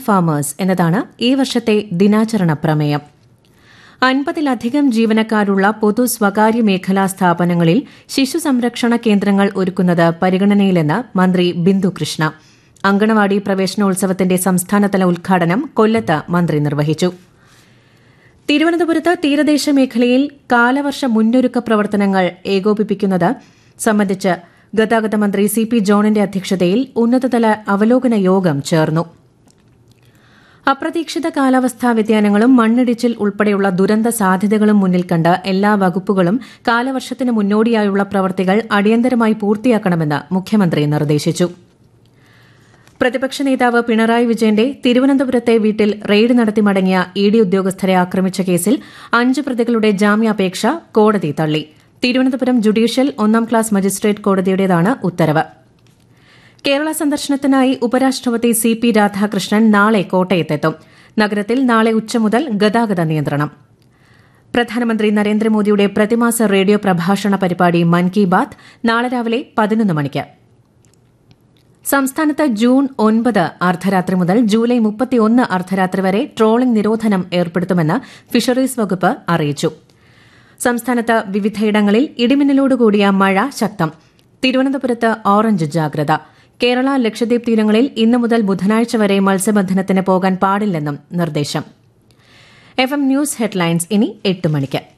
farmers എന്നതാണ് ഈ വർഷത്തെ ദിനാചരണ പ്രമേയം അൻപതിലധികം ജീവനക്കാരുള്ള പൊതു സ്വകാര്യ മേഖലാ സ്ഥാപനങ്ങളിൽ ശിശു സംരക്ഷണ കേന്ദ്രങ്ങൾ ഒരുക്കുന്നത് പരിഗണനയിലെന്ന് മന്ത്രി ബിന്ദു കൃഷ്ണ അങ്കണവാടി പ്രവേശനോത്സവത്തിന്റെ സംസ്ഥാനതല ഉദ്ഘാടനം കൊല്ലത്ത് മന്ത്രി നിർവഹിച്ചു തിരുവനന്തപുരത്ത് തീരദേശ മേഖലയിൽ കാലവർഷ മുന്നൊരുക്ക പ്രവർത്തനങ്ങൾ ഏകോപിപ്പിക്കുന്നത് സംബന്ധിച്ച് ഗതാഗത മന്ത്രി സി പി ജോണിന്റെ അധ്യക്ഷതയിൽ ഉന്നതതല അവലോകന യോഗം ചേർന്നു അപ്രതീക്ഷിത കാലാവസ്ഥാ വ്യതിയാനങ്ങളും മണ്ണിടിച്ചിൽ ഉൾപ്പെടെയുള്ള ദുരന്ത സാധ്യതകളും മുന്നിൽ കണ്ട് എല്ലാ വകുപ്പുകളും കാലവർഷത്തിന് മുന്നോടിയായുള്ള പ്രവൃത്തികൾ അടിയന്തരമായി പൂർത്തിയാക്കണമെന്ന് മുഖ്യമന്ത്രി നിർദ്ദേശിച്ചു പ്രതിപക്ഷ നേതാവ് പിണറായി വിജയന്റെ തിരുവനന്തപുരത്തെ വീട്ടിൽ റെയ്ഡ് നടത്തി മടങ്ങിയ ഇ ഡി ഉദ്യോഗസ്ഥരെ ആക്രമിച്ച കേസിൽ അഞ്ച് പ്രതികളുടെ ജാമ്യാപേക്ഷ കോടതി തള്ളി തിരുവനന്തപുരം ജുഡീഷ്യൽ ഒന്നാം ക്ലാസ് മജിസ്ട്രേറ്റ് കോടതിയുടേതാണ് ഉത്തരവ് കേരള സന്ദർശനത്തിനായി ഉപരാഷ്ട്രപതി സി പി രാധാകൃഷ്ണൻ നാളെ കോട്ടയത്തെത്തും നഗരത്തിൽ നാളെ ഉച്ച മുതൽ ഗതാഗത നിയന്ത്രണം പ്രധാനമന്ത്രി നരേന്ദ്രമോദിയുടെ പ്രതിമാസ റേഡിയോ പ്രഭാഷണ പരിപാടി മൻ കി ബാത് നാളെ രാവിലെ പതിനൊന്ന് മണിക്ക് സംസ്ഥാനത്ത് ജൂൺ ഒൻപത് അർദ്ധരാത്രി മുതൽ ജൂലൈ മുപ്പത്തിയൊന്ന് അർദ്ധരാത്രി വരെ ട്രോളിംഗ് നിരോധനം ഏർപ്പെടുത്തുമെന്ന് ഫിഷറീസ് വകുപ്പ് അറിയിച്ചു സംസ്ഥാനത്ത് വിവിധയിടങ്ങളിൽ ഇടിമിന്നലോടുകൂടിയ മഴ ശക്തം തിരുവനന്തപുരത്ത് ഓറഞ്ച് ജാഗ്രത കേരള ലക്ഷദ്വീപ് തീരങ്ങളിൽ ഇന്നു മുതൽ ബുധനാഴ്ച വരെ മത്സ്യബന്ധനത്തിന് പോകാൻ പാടില്ലെന്നും നിർദ്ദേശം എഫ് എം ന്യൂസ് ഹെഡ്ലൈൻസ് ഇനി എട്ട് മണിക്ക്